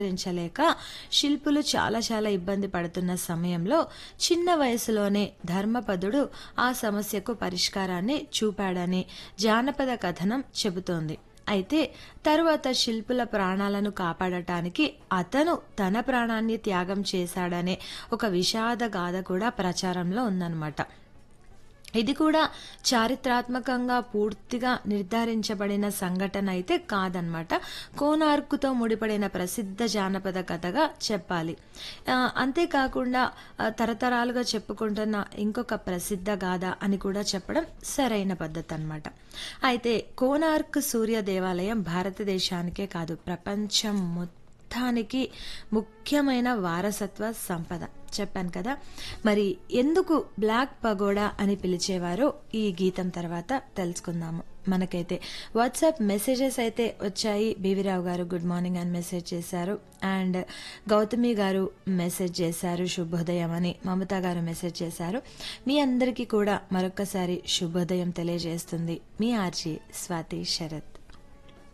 పరిష్కరించలేక శిల్పులు చాలా చాలా ఇబ్బంది పడుతున్న సమయంలో చిన్న వయసులోనే ధర్మపదుడు ఆ సమస్యకు పరిష్కారాన్ని చూపాడని జానపద కథనం చెబుతోంది అయితే తరువాత శిల్పుల ప్రాణాలను కాపాడటానికి అతను తన ప్రాణాన్ని త్యాగం చేశాడనే ఒక విషాద గాథ కూడా ప్రచారంలో ఉందన్నమాట ఇది కూడా చారిత్రాత్మకంగా పూర్తిగా నిర్ధారించబడిన సంఘటన అయితే కాదనమాట కోనార్కుతో ముడిపడిన ప్రసిద్ధ జానపద కథగా చెప్పాలి ఆ, అంతేకాకుండా ఆ, తరతరాలుగా చెప్పుకుంటున్న ఇంకొక ప్రసిద్ధ గాథ అని కూడా చెప్పడం సరైన పద్ధతి అనమాట అయితే కోనార్క్ సూర్య దేవాలయం భారతదేశానికే కాదు ప్రపంచం మొత్తానికి ముఖ్యమైన వారసత్వ సంపద చెప్పాను కదా మరి ఎందుకు బ్లాక్ పగోడా అని పిలిచేవారో ఈ గీతం తర్వాత తెలుసుకుందాము మనకైతే వాట్సాప్ మెసేజెస్ అయితే వచ్చాయి బీవీరావు గారు గుడ్ మార్నింగ్ అని మెసేజ్ చేశారు అండ్ గౌతమి గారు మెసేజ్ చేశారు శుభోదయం అని మమత గారు మెసేజ్ చేశారు మీ అందరికీ కూడా మరొకసారి శుభోదయం తెలియజేస్తుంది మీ ఆర్జీ స్వాతి శరత్